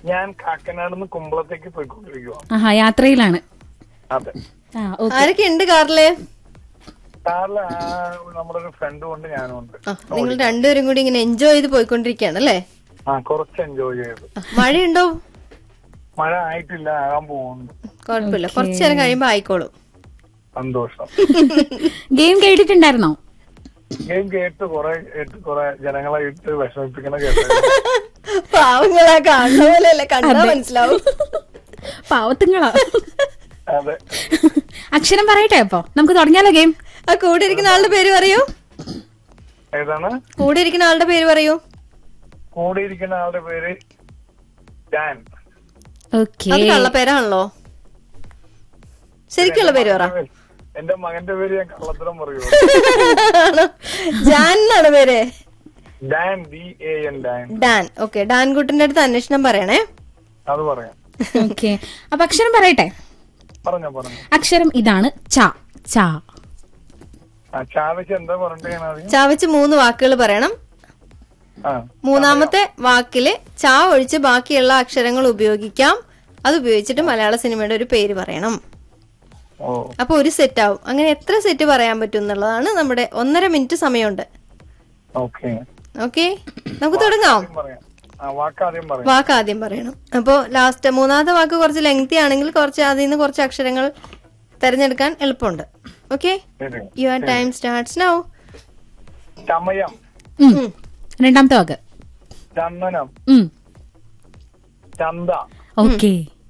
ഞാൻ കാക്കനാട് നിന്ന് കുമ്പളത്തേക്ക് പോയിക്കൊണ്ടിരിക്കുക ആഹാ യാത്രയിലാണ് അതെ ആ ഓക്കെ ആരൊക്കെ ഉണ്ട് കാറില് കാറിൽ നമ്മുടെ ഒരു ഫ്രണ്ടും ഉണ്ട് ഞാനും ഉണ്ട് ആ, നിങ്ങൾ രണ്ടുപേരും കൂടി ഇങ്ങനെ എൻജോയ് ചെയ്ത് പോയിക്കൊണ്ടിരിക്കുകയാണ് അല്ലേ ആ കുറച്ച് എൻജോയ് ചെയ്തു ആ, മഴയുണ്ടോ മഴ ആയിട്ടില്ല ആകാൻ പോകുന്നു കുഴപ്പമില്ല കുറച്ചു നേരം കഴിയുമ്പോ ആയിക്കോളും സന്തോഷം ഗെയിം കേട്ടിട്ടുണ്ടായിരുന്നോ ഗെയിം കേട്ട് കുറെ കേട്ട് കുറെ ജനങ്ങളെ ഇട്ട് വിഷമിപ്പിക്കണ കേട്ടു പാവങ്ങളാ കാണുന്ന പോലെ അല്ല കണ്ടാ മനസ്സിലാവും പാവത്തുങ്ങളാ അതെ അക്ഷരം പറയട്ടെ അപ്പൊ നമുക്ക് തുടങ്ങിയാലോ ഗെയിം ആ കൂടെ ഇരിക്കുന്ന ആളുടെ പേര് പറയൂ ഏതാണ് കൂടെ ഇരിക്കുന്ന ആളുടെ പേര് പറയൂ കൂടെ ഇരിക്കുന്ന ആളുടെ പേര് ഡാൻ ഓക്കെ അത് കള്ളപ്പേരാണല്ലോ ശരിക്കുള്ള പേര് പറ എന്റെ മകന്റെ പേര് ഞാൻ കള്ളത്തരം പറയൂ ആണോ? ജാൻ എന്നാണ് പേര് Dan D A N Dan Dan okay Dan കുട്ടിന്റെ അടുത്ത് അന്വേഷണം പറയണേ അത് പറയാം ഓക്കെ അപ്പൊ അക്ഷരം പറയട്ടെ പറഞ്ഞോ പറഞ്ഞോ അക്ഷരം ഇതാണ് ച ച ആ ചാവച്ച് എന്താ പറഞ്ഞിട്ട് ആദ്യം ചാവച്ച് മൂന്ന് വാക്കുകൾ പറയണം ആ മൂന്നാമത്തെ വാക്കില് ചാ ഒഴിച്ച് ബാക്കിയുള്ള അക്ഷരങ്ങൾ ഉപയോഗിക്കാം അത് ഉപയോഗിച്ചിട്ട് മലയാള സിനിമയുടെ ഒരു പേര് പറയണം ഓ അപ്പൊ ഒരു സെറ്റ് ആവും അങ്ങനെ എത്ര സെറ്റ് പറയാൻ പറ്റും എന്നുള്ളതാണ് നമ്മുടെ ഒന്നര മിനിറ്റ് സമയമുണ്ട് ഓക്കെ ഓക്കെ നമുക്ക് തുടങ്ങാം പറയാം ആ വാക്കാദ്യം പറയാം വാക്ക് ആദ്യം പറയണം അപ്പോ ലാസ്റ്റ് മൂന്നാമത്തെ വാക്ക് കുറച്ച് ലെങ്തി ആണെങ്കിൽ കുറച്ച് അതിൽ നിന്ന് കുറച്ച് അക്ഷരങ്ങൾ തിരഞ്ഞെടുക്കാൻ എളുപ്പമുണ്ട് ഓക്കെ ശരി യുവർ ടൈം സ്റ്റാർട്ട്സ് നൗ ചമയം ഉം. രണ്ടാമത്തെ വാക്ക് ചന്ദനം ഉം ചന്ത ഓക്കെ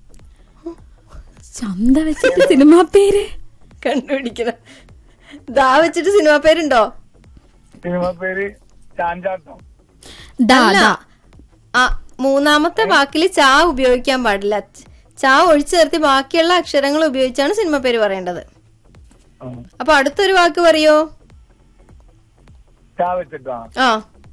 ചന്ത വെച്ചിട്ട് സിനിമാ പേര് കണ്ടുപിടിക്കണം ദാ വെച്ചിട്ട് സിനിമ പേരുണ്ടോ സിനിമ പേര് ചാഞ്ചാട്ടം ദാ അല്ല ദാ ആ മൂന്നാമത്തെ വാക്കിൽ ചാ ഉപയോഗിക്കാൻ പാടില്ല ചാ ഒഴിച്ചു നിർത്തി ബാക്കിയുള്ള അക്ഷരങ്ങൾ ഉപയോഗിച്ചാണ് സിനിമ പേര് പറയേണ്ടത് ഉം. അപ്പൊ അടുത്തൊരു വാക്ക് പറയോ ചാ വെച്ചിട്ടാ ആ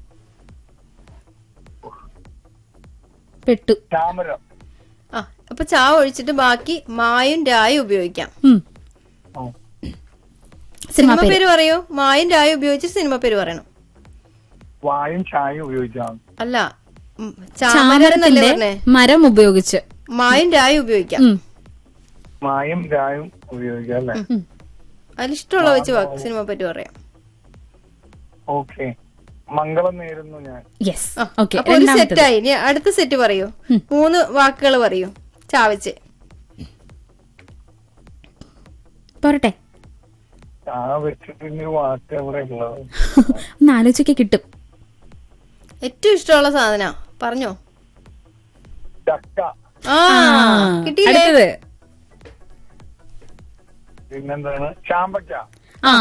പെട്ടു ചാമരം ആ അപ്പൊ ചാ ഒഴിച്ചിട്ട് ബാക്കി മായും രായും ഉപയോഗിക്കാം ഉം. ഓ. സിനിമാ സിനിമ പേര് പേര് പറയൂ മായും രായും ഉപയോഗിച്ച് സിനിമ പേര് പറയണം വായും ചായയും ഉപയോഗിച്ചാണ് അല്ല ഉം, ചാമരം എന്നല്ലേ ചാമരത്തിന്റെ പറഞ്ഞേ മരം ഉപയോഗിച്ച് മായും രായും ഉപയോഗിക്കാം ഉം. മായും രായും ഉപയോഗിക്കാം അല്ലേ അതിലിഷ്ടമുള്ള വെച്ച് വാക്ക് സിനിമ പറ്റി പറയാം ഓക്കെ മംഗളം നേരുന്നു ഞാൻ യെസ് ആ, ഓക്കെ അപ്പൊ ഒരു സെറ്റ് ആയി ഇനി അടുത്ത സെറ്റ് പറയൂ മൂന്ന് വാക്കുകൾ പറയൂ ചാവച്ച് പോരട്ടെ ചാ വെച്ചിട്ട് ഇനി വാക്ക് എവിടെ ഉള്ളത് ഒന്ന് ആലോചിക്കെ കിട്ടും ഏറ്റവും ഇഷ്ടമുള്ള സാധന പറഞ്ഞോ ചക്ക ആ കിട്ടിയില്ലേ അടുത്തത് പിന്നെന്താണ് ചാമ്പക്ക ആ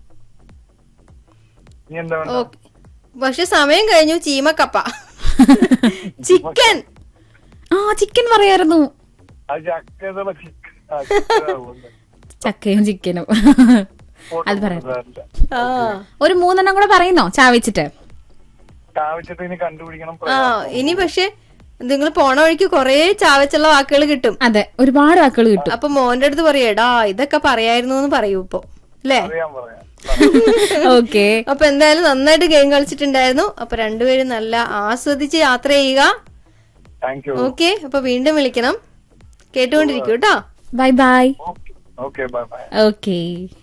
ഇനി എന്താ വേണ്ടത്? ഓക്കെ പക്ഷെ സമയം കഴിഞ്ഞു ചീമക്കപ്പ ചിക്കൻ ആ ചിക്കൻ പറയായിരുന്നു അത് ചക്ക എന്നുള്ള ചിക്കൻ ആ, ചിക്കനാവുമല്ലേ. ചക്കയും ചിക്കനും അത് പറയാം സാരില്ല. ആ ഒരു മൂന്നെണ്ണം കൂടെ പറയുന്നോ ചാവിച്ചിട്ട് ചാ വെച്ചിട്ട് ഇനി കണ്ടുപിടിക്കണം ആ ഇനി പക്ഷെ നിങ്ങൾ പോണ വഴിക്ക് കൊറേ ചാവച്ചുള്ള വാക്കുകൾ കിട്ടും അതെ ഒരുപാട് വാക്കുകൾ കിട്ടും അപ്പൊ മോന്റെ അടുത്ത് പറയടാ ഇതൊക്കെ പറയായിരുന്നു എന്ന് പറയൂ ഇപ്പൊ അല്ലേ അറിയാൻ പറയാം ഓക്കെ അപ്പൊ എന്തായാലും നന്നായിട്ട് ഗെയിം കളിച്ചിട്ടുണ്ടായിരുന്നു അപ്പൊ രണ്ടുപേരും നല്ല ആസ്വദിച്ച് യാത്ര ചെയ്യുക താങ്ക് യു ഓക്കെ അപ്പൊ വീണ്ടും വിളിക്കണം കേട്ടുകൊണ്ടിരിക്കൂ കേട്ടോ bye bye okay bye bye okay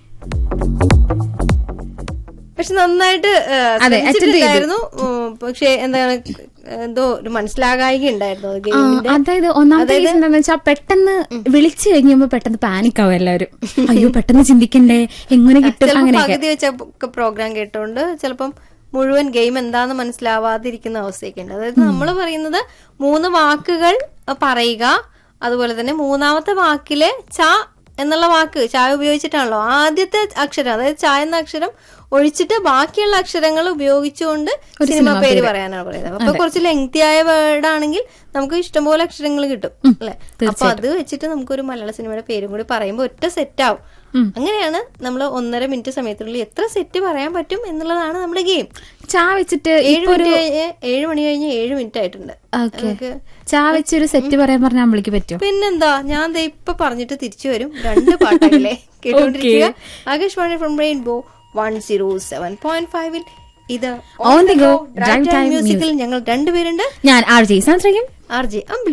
പക്ഷെ നന്നായിട്ട് ഏ, അതെ, ശ്രമിച്ചിട്ടുണ്ടായിരുന്നു ഉം, പക്ഷെ എന്താണ് എന്തോ ഒരു മനസ്സിലാകായിക ഉണ്ടായിരുന്നു അത് ഗെയിമിന്റെ അതായത് ഒന്നാമത്തെ കേസ് എന്താന്ന് വെച്ചാൽ പെട്ടെന്ന് വിളിച്ചു കഴിഞ്ഞപ്പോ പെട്ടെന്ന് പാനിക് ആവും എല്ലാവരും അയ്യോ പെട്ടെന്ന് ചിന്തിക്കണ്ടേ എങ്ങനെ കിട്ടും ചിലപ്പോ അങ്ങനെയൊക്കെ പകുതി വെച്ച പ്രോഗ്രാം കേട്ടോണ്ട് ചിലപ്പം മുഴുവൻ ഗെയിം എന്താന്ന് മനസ്സിലാവാതിരിക്കുന്ന അവസ്ഥയൊക്കെ ഉണ്ട് അതായത് നമ്മൾ പറയുന്നത് മൂന്ന് വാക്കുകൾ പറയുക അതുപോലെ തന്നെ മൂന്നാമത്തെ വാക്കിലെ ച എന്നുള്ള വാക്ക് ചായ ഉപയോഗിച്ചിട്ടാണല്ലോ ആദ്യത്തെ അക്ഷരം അതായത് ചായ എന്ന അക്ഷരം ഒഴിച്ചിട്ട് ബാക്കിയുള്ള അക്ഷരങ്ങൾ ഉപയോഗിച്ചുകൊണ്ട് സിനിമ പേര് പറയാനാണ് പറയുന്നത് അപ്പൊ കുറച്ച് ലെങ്തി ആയ വേർഡ് ആണെങ്കിൽ നമുക്ക് ഇഷ്ടംപോലെ അക്ഷരങ്ങൾ കിട്ടും അല്ലെ അപ്പൊ അത് വെച്ചിട്ട് നമുക്കൊരു മലയാള സിനിമയുടെ പേരും കൂടി പറയുമ്പോൾ ഒറ്റ സെറ്റ് ആവും അങ്ങനെയാണ് നമ്മൾ ഒന്നര മിനിറ്റ് സമയത്തിനുള്ളിൽ എത്ര സെറ്റ് പറയാൻ പറ്റും എന്നുള്ളതാണ് നമ്മുടെ ഗെയിം ചാ വെച്ചിട്ട് ഏഴ് മിനിറ്റ് കഴിഞ്ഞ് ഏഴ് മണി കഴിഞ്ഞ് ഏഴ് മിനിറ്റ് ആയിട്ടുണ്ട് ഓക്കെ നമുക്ക് ചാ വെച്ചൊരു സെറ്റ് പറയാൻ പറഞ്ഞാൽ അമ്മളിക്ക് പറ്റുമോ പിന്നെന്താ ഞാൻ ദേ ഇപ്പൊ പറഞ്ഞിട്ട് തിരിച്ചു വരും രണ്ട് പാട്ടല്ലേ കേട്ടോണ്ടിരിക്കുക Akashvani from rainbow one zero seven point ഫൈവിൽ ഇത് On the go, drive time മ്യൂസിക്കിൽ ഞങ്ങൾ രണ്ടുപേരുണ്ട് ഞാൻ ആർ ജെ സാന്ദ്രയും ആർ ജെ അമ്പിളി